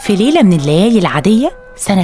في ليلة من الليالي العادية سنة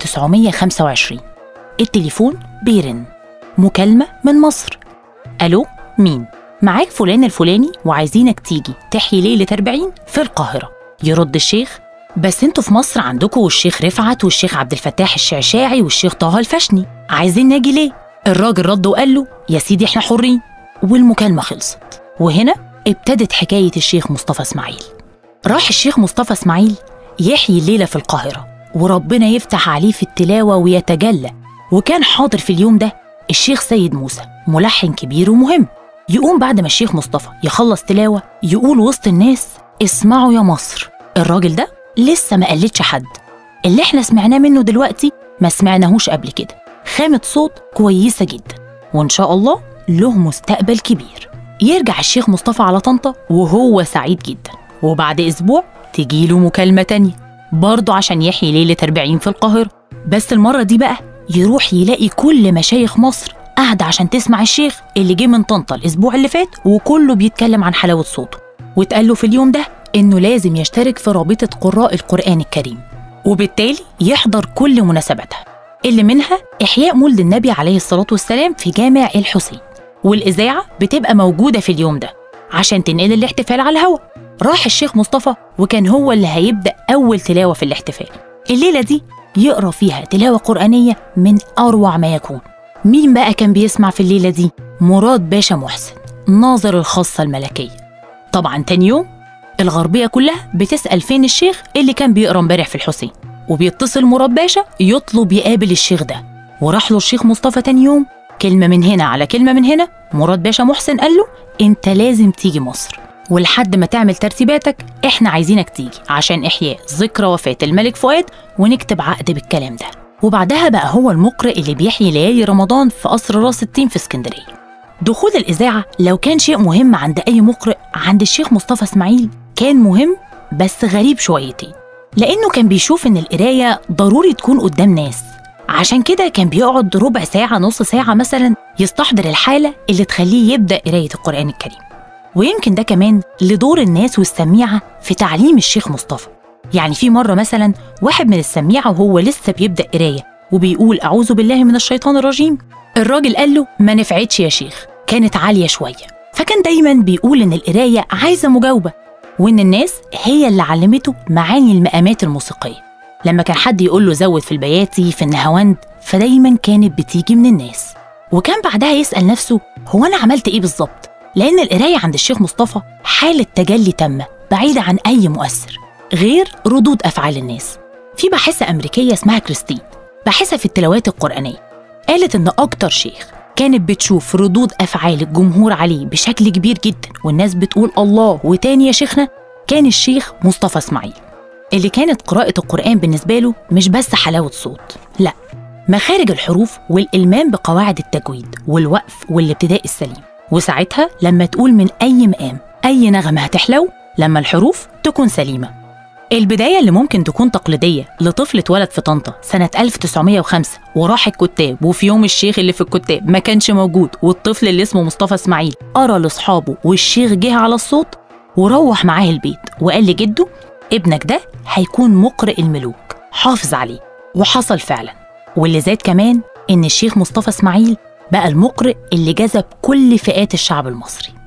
1925 التليفون بيرن مكالمة من مصر ألو مين؟ معاك فلان الفلاني وعايزينك تيجي تحيي ليلة 40 في القاهرة يرد الشيخ بس انتوا في مصر عندكم الشيخ رفعت والشيخ عبد الفتاح الشعشاعي والشيخ طه الفشني عايزين ناجي ليه؟ الراجل رد وقال له يا سيدي احنا حرين والمكالمة خلصت وهنا ابتدت حكاية الشيخ مصطفى اسماعيل راح الشيخ مصطفى اسماعيل يحيي الليلة في القاهرة وربنا يفتح عليه في التلاوة ويتجلى وكان حاضر في اليوم ده الشيخ سيد موسى ملحن كبير ومهم يقوم بعد ما الشيخ مصطفى يخلص تلاوة يقول وسط الناس اسمعوا يا مصر الراجل ده لسه ما قلتش حد اللي احنا سمعناه منه دلوقتي ما سمعناهوش قبل كده خامة صوت كويسة جدا وإن شاء الله له مستقبل كبير يرجع الشيخ مصطفى على طنطا وهو سعيد جدا وبعد أسبوع تجيله مكالمة تانية برضه عشان يحيي ليلة 40 في القاهرة بس المرة دي بقى يروح يلاقي كل مشايخ مصر قاعدة عشان تسمع الشيخ اللي جه من طنطا الأسبوع اللي فات وكله بيتكلم عن حلاوة صوته واتقال له في اليوم ده إنه لازم يشترك في رابطة قراء القرآن الكريم وبالتالي يحضر كل مناسباتها اللي منها إحياء مولد النبي عليه الصلاة والسلام في جامع الحسين والإذاعة بتبقى موجودة في اليوم ده عشان تنقل الاحتفال على الهوا راح الشيخ مصطفى وكان هو اللي هيبدأ أول تلاوة في الاحتفال الليلة دي يقرأ فيها تلاوة قرآنية من أروع ما يكون مين بقى كان بيسمع في الليلة دي؟ مراد باشا محسن ناظر الخاصة الملكية طبعا تاني يوم الغربية كلها بتسأل فين الشيخ اللي كان بيقرأ امبارح في الحسين وبيتصل مراد باشا يطلب يقابل الشيخ ده وراح له الشيخ مصطفى تاني يوم كلمة من هنا على كلمة من هنا مراد باشا محسن قال له انت لازم تيجي مصر ولحد ما تعمل ترتيباتك احنا عايزينك تيجي عشان احياء ذكرى وفاة الملك فؤاد ونكتب عقد بالكلام ده وبعدها بقى هو المقرئ اللي بيحيي ليالي رمضان في قصر راس التين في اسكندريه دخول الاذاعه لو كان شيء مهم عند اي مقرئ عند الشيخ مصطفى اسماعيل كان مهم بس غريب شويتين لانه كان بيشوف ان القرايه ضروري تكون قدام ناس عشان كده كان بيقعد ربع ساعه نص ساعه مثلا يستحضر الحاله اللي تخليه يبدا قرايه القران الكريم ويمكن ده كمان لدور الناس والسميعه في تعليم الشيخ مصطفى يعني في مرة مثلا واحد من السميعة وهو لسه بيبدأ قراية وبيقول أعوذ بالله من الشيطان الرجيم الراجل قال له ما نفعتش يا شيخ كانت عالية شوية فكان دايما بيقول إن القراية عايزة مجاوبة وإن الناس هي اللي علمته معاني المقامات الموسيقية لما كان حد يقول له زود في البياتي في النهاوند فدايما كانت بتيجي من الناس وكان بعدها يسأل نفسه هو أنا عملت إيه بالظبط لأن القراية عند الشيخ مصطفى حالة تجلي تامة بعيدة عن أي مؤثر غير ردود أفعال الناس في باحثة أمريكية اسمها كريستين باحثة في التلاوات القرآنية قالت إن أكتر شيخ كانت بتشوف ردود أفعال الجمهور عليه بشكل كبير جدا والناس بتقول الله وتاني يا شيخنا كان الشيخ مصطفى إسماعيل اللي كانت قراءة القرآن بالنسبة له مش بس حلاوة صوت لا مخارج الحروف والإلمام بقواعد التجويد والوقف والابتداء السليم وساعتها لما تقول من أي مقام أي نغمة هتحلو لما الحروف تكون سليمة البداية اللي ممكن تكون تقليدية لطفل اتولد في طنطا سنة 1905 وراح الكتاب وفي يوم الشيخ اللي في الكتاب ما كانش موجود والطفل اللي اسمه مصطفى اسماعيل قرا لاصحابه والشيخ جه على الصوت وروح معاه البيت وقال لجده ابنك ده هيكون مقرئ الملوك حافظ عليه وحصل فعلا واللي زاد كمان ان الشيخ مصطفى اسماعيل بقى المقرئ اللي جذب كل فئات الشعب المصري